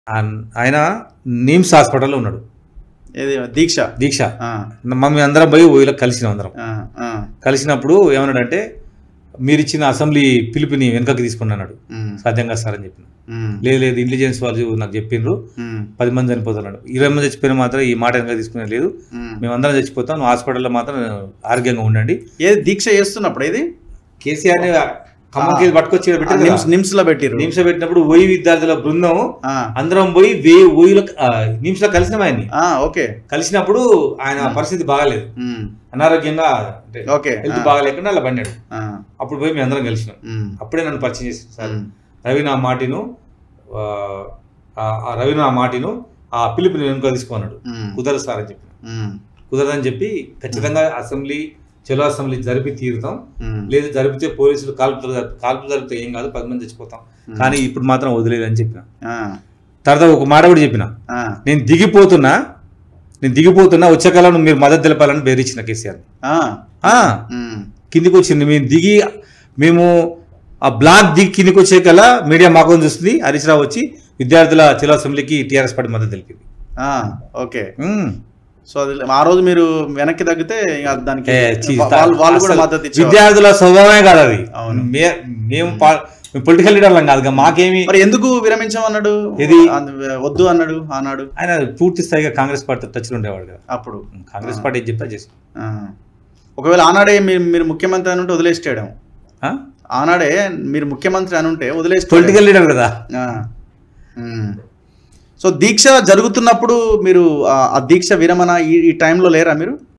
On- ఆయన నిమ్స్ హాస్పిటల్లో ఉన్నాడు ఏది దీక్ష దీక్ష ఆ, మమ్మీ అందరం పోయి ఓయిలో కలిసినాం అందరం ఆ, ఆ, కలిసినప్పుడు ఏమన్నాడంటే మీరు ఇచ్చిన అసెంబ్లీ పిలుపుని వెనకకి తీసుకుని అన్నాడు ఉమ్, సాధ్యం కాదు సార్ అని చెప్పిన ఉమ్, లేదు లేదు ఇంటెలిజెన్స్ వాళ్ళు నాకు చెప్పిండ్రు ఉమ్, పది మంది చనిపోతున్నాడు ఇరవై మంది చచ్చిపోయిన మాత్రం ఈ మాట వెనక తీసుకునే లేదు ఉమ్. మేమందరం చచ్చిపోతాం నువ్వు హాస్పిటల్లో మాత్రం ఆరోగ్యంగా ఉండండి ఏది దీక్ష చేస్తున్నప్పుడు ఇది కేసీఆర్ ఖమ్మంకి పట్టుకొచ్చి ఈడ పెట్టారు నిమ్స్ కదా. నిమ్స్ లో పెట్టిరు నిమ్స్ పెట్టినప్పుడు ఓయి విద్యార్థుల బృందం ఆ, అందరం పోయి వే ఓయిలో నిమ్స్ లో కలిసినాం ఆయన్ని ఆ, ఓకే కలిసినప్పుడు ఆయన పరిస్థితి బాగాలేదు ఉమ్, అనారోగ్యంగా అంటే ఓకే హెల్త్ ఆ, బాగాలేకుండా అలా పడినాడు ఆ, అప్పుడు పోయి మేము అందరం కలిసినాం ఉమ్, అప్పుడే నన్ను పరిచయం చేశారు సార్ ఉమ్, రవి నా మాటిను ఆ, ఆ రవి నా మాటిను ఆ పిలుపుని వెనుక తీసుకున్నాడు ఉమ్, కుదరదు సార్ అని చెప్పిన ఉమ్, కుదరదని చెప్పి ఖచ్చితంగా అసెంబ్లీ చలో అసెంబ్లీ జరిపి తీరుతాం ఉమ్, లేదు జరిపితే పోలీసులు కాల్పులు జరుపు- కాల్పులు జరిపితే ఏం కాదు పది మంది చచ్చిపోతాం కానీ ఇప్పుడు మాత్రం వదిలేదు అని చెప్పిన ఆ, తర్వాత ఒక మాట కూడా చెప్పిన ఆ, నేను దిగిపోతున్నా నేను దిగిపోతున్నా వచ్చే కాలంలో మీరు మద్దతు తెలపాలని బెదిరించిన కేసీఆర్ ఆ, ఆ, ఉమ్, కిందికి వచ్చింది మేము దిగి మేము ఆ బ్లాక్ దిగి కిందికి వచ్చే కల్లా మీడియా మాకు చూస్తుంది హరీష్ రావు వచ్చి విద్యార్థుల చలో అసెంబ్లీకి టీఆర్ఎస్ పార్టీ మద్దతు తెలిపింది ఆ, ఓకే ఉమ్. సో అది ఆ రోజు మీరు వెనక్కి తగ్గితే ఇక దానికి ఏ, చీ, వాళ్ళు వాళ్ళు కూడా అసలు మద్దతు ఇచ్చారు విద్యార్థుల స్వభావమే కాదు అది అవును. మే- మేము పొలిటికల్ లీడర్లం కాదు ఇక మాకేమి మరి ఎందుకు విరమించమన్నాడు ఇది? అంద- వద్దు అన్నాడు ఆనాడు ఆయన పూర్తి స్థాయిగా కాంగ్రెస్ పార్టీ టచ్లో ఉండేవాడు కదా అప్పుడు కాంగ్రెస్ పార్టీ ఏం చెప్తా చేసి ఆ. ఒకవేళ ఆనాడే మీరు మీరు ముఖ్యమంత్రి అని ఉంటే వదిలేసాడు ఆనాడే మీరు ముఖ్యమంత్రి అని ఉంటే వదిలేసి పొలిటికల్ లీడర్ కదా సో దీక్ష జరుగుతున్నప్పుడు మీరు ఆ- ఆ దీక్ష విరమణ ఈ ఈ టైంలో లేరా మీరు